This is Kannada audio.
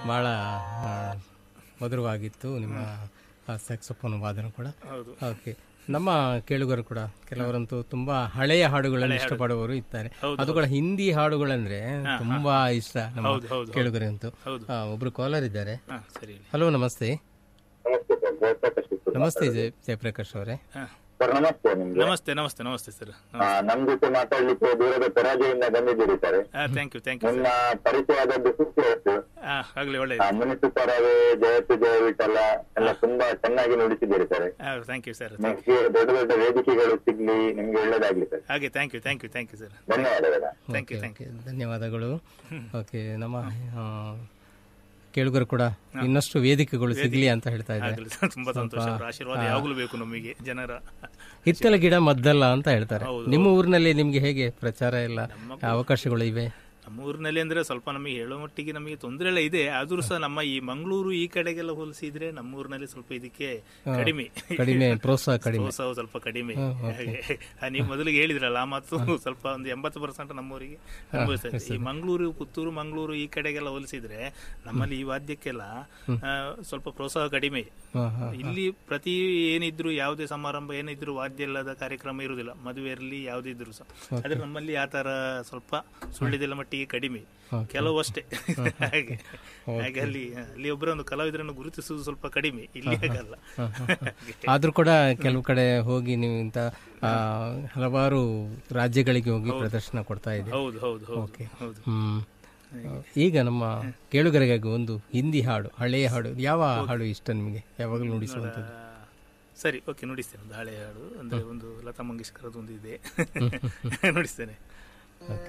ಭಾಳ ಆ, ಮಧುರವಾಗಿತ್ತು ನಿಮ್ಮ ಸ್ಯಾಕ್ಸೋಫೋನ್ ವಾದನ ಕೂಡ ಹೌದು ಓಕೆ ನಮ್ಮ ಕೇಳುಗರು ಕೂಡ ಕೆಲವರಂತೂ ತುಂಬಾ ಹಳೆಯ ಹಾಡುಗಳನ್ನು ಇಷ್ಟಪಡುವವರು ಇದ್ದಾರೆ ಅದು ಕೂಡ ಹಿಂದಿ ಹಾಡುಗಳಂದ್ರೆ ತುಂಬಾ ಇಷ್ಟ ನಮ್ಮ ಹೌದು ಹೌದು ಕೇಳುಗರಂತೂ ಹೌದು. ಆ, ಒಬ್ರು ಕಾಲರ್ ಇದ್ದಾರೆ ಹಾ ಸರಿ ಹೇಳಿ ಹಲೋ ನಮಸ್ತೆ ನಮಸ್ತೆ ಸರ್ ಜಯಪ್ರಕಾಶ್ ಇತ್ತು. ನಮಸ್ತೆ ಜಯ ಜಯಪ್ರಕಾಶ್ ಅವರೇ ಹಾ ಸರ್ ನಮಸ್ತೆ ನಿಮ್ಗೆ ನಮಸ್ತೆ ನಮಸ್ತೆ ನಮಸ್ತೆ ಸರ್ ಆ, ನಮ್ ಜೊತೆ ಮಾತಾಡ್ಲಿಕ್ಕೆ ದೂರದ ಪರಾಜಯಿಂದ ಬಂದಿದ್ದೀರಿ sir thank you thank you ನಿಮ್ಮ ಪರಿಚಯ ಆದದ್ದು ಸುದ್ದಿ ಆಯ್ತು ಹಾ ಆಗಲಿ ಒಳ್ಳೆಯದು ಮುನಿಸು ಪರವೇ ಜಯತು ಜಯವಿಠಲ ಎಲ್ಲ ತುಂಬಾ ಚೆನ್ನಾಗಿ ನುಡಿಸಿದ್ದೀರಿ ಸರ್ ಥ್ಯಾಂಕ್ ಯು ಸರ್ ನಿಮ್ಗೆ ದೊಡ್ಡ ದೊಡ್ಡ ವೇದಿಕೆಗಳು ಸಿಗ್ಲಿ ನಿಮ್ಗೆ ಒಳ್ಳೇದಾಗ್ಲಿ ಸರ್ ಹಾಗೆ thank you thank you thank you sir ಧನ್ಯವಾದಗಳು thank you thank you okay, ಧನ್ಯವಾದಗಳು ಓಕೆ ನಮ್ಮ ಆ, ಕೇಳುಗರು ಕೂಡ ಇನ್ನಷ್ಟು ವೇದಿಕೆಗಳು ಸಿಗ್ಲಿ ಅಂತ ಹೇಳ್ತಾ ಇದ್ದಾರೆ ಆಗಲಿ ಸರ್ ತುಂಬಾ ಸಂತೋಷ ಅವರ ಆಶೀರ್ವಾದ ಯಾವಾಗಲೂ ಬೇಕು ನಮಗೆ ಜನರ ಹಿತ್ತಲ ಗಿಡ ಮದ್ದಲ್ಲ ಅಂತ ಹೇಳ್ತಾರೆ ನಿಮ್ಮ ಊರಿನಲ್ಲಿ ನಿಮ್ಗೆ ಹೇಗೆ ಪ್ರಚಾರ ಎಲ್ಲ ಅವಕಾಶಗಳು ಇವೆ ನಮ್ಮ ಊರಿನಲ್ಲಿ ಅಂದ್ರೆ ಸ್ವಲ್ಪ ನಮಗೆ ಹೇಳೋ ಮಟ್ಟಿಗೆ ನಮಗೆ ತೊಂದರೆ ಎಲ್ಲ ಇದೆ ಆದ್ರೂ ಸಹ ನಮ್ಮ ಈ ಮಂಗಳೂರು ಈ ಕಡೆಗೆಲ್ಲ ಹೋಲಿಸಿದ್ರೆ ನಮ್ಮ ಊರಿನಲ್ಲಿ ಸ್ವಲ್ಪ ಇದಕ್ಕೆ ಕಡಿಮೆ ಕಡಿಮೆ ಪ್ರೋತ್ಸಾಹ ಕಡಿಮೆ ಪ್ರೋತ್ಸಾಹ ಸ್ವಲ್ಪ ಕಡಿಮೆ ಹಾಗೆ ಆ, ನೀವು ಮೊದಲಿಗೆ ಹೇಳಿದ್ರಲ್ಲ ಆ ಮಾತು ಸ್ವಲ್ಪ ಒಂದು ಎಂಬತ್ತು ಪರ್ಸೆಂಟ್ ನಮ್ಮೂರಿಗೆ ಅನುಭವಿಸ್ತಾ ಇದೆ. ಈ ಮಂಗಳೂರು ಪುತ್ತೂರು ಮಂಗಳೂರು ಈ ಕಡೆಗೆಲ್ಲ ಹೋಲಿಸಿದ್ರೆ ನಮ್ಮಲ್ಲಿ ಈ ವಾದ್ಯಕ್ಕೆಲ್ಲ ಆ, ಸ್ವಲ್ಪ ಪ್ರೋತ್ಸಾಹ ಕಡಿಮೆ ಹಾ, ಹಾ. ಇಲ್ಲಿ ಪ್ರತಿ ಏನಿದ್ರು ಯಾವುದೇ ಸಮಾರಂಭ ಏನಿದ್ರು ವಾದ್ಯ ಇಲ್ಲದ ಕಾರ್ಯಕ್ರಮ ಇರುವುದಿಲ್ಲ ಮದುವೆ ಇರಲಿ ಯಾವುದಿದ್ರು ಸಹ ಆದ್ರೆ ನಮ್ಮಲ್ಲಿ ಆ ತರ ಸ್ವಲ್ಪ ಸುಳ್ಳಿದೆಲ್ಲ ಮಟ್ಟಿಗೆ ಕಡಿಮೆ ಕೆಲವು ಅಷ್ಟೇ ಹಾಗೆ ಹಾಗೆ ಅಲ್ಲಿ ಅಲ್ಲಿ ಒಬ್ಬರೊಂದು ಕಲಾವಿದರನ್ನು ಗುರುತಿಸುವುದು ಸ್ವಲ್ಪ ಕಡಿಮೆ ಇಲ್ಲಿ ಹಾಗಲ್ಲ ಹಾಗೆ. ಆದ್ರೂ ಕೂಡ ಕೆಲವು ಕಡೆ ಹೋಗಿ ನೀವು ಇಂತ ಆ, ಹಲವಾರು ರಾಜ್ಯಗಳಿಗೆ ಹೋಗಿ ಪ್ರದರ್ಶನ ಕೊಡ್ತಾ ಇದೆ ಹೌದು ಹೌದು ಹೌದು ಹೌದು ಹ್ಮ್ ಈಗ ನಮ್ಮ ಕೇಳುಗರಿಗಾಗಿ ಒಂದು ಹಿಂದಿ ಹಾಡು ಹಳೆಯ ಹಾಡು ಯಾವ ಹಾಡು ಇಷ್ಟ ನಿಮಗೆ ಯಾವಾಗಲೂ ನುಡಿಸುವಂಥದ್ದು ಆ, ಸರಿ ಓಕೆ ನುಡಿಸ್ತೇನೆ ಒಂದು ಹಳೆಯ ಹಾಡು ಅಂದ್ರೆ ಒಂದು ಲತಾ ಮಂಗೇಶ್ಕರದ್ದು ಒಂದು ಇದೆ ನುಡಿಸ್ತೇನೆ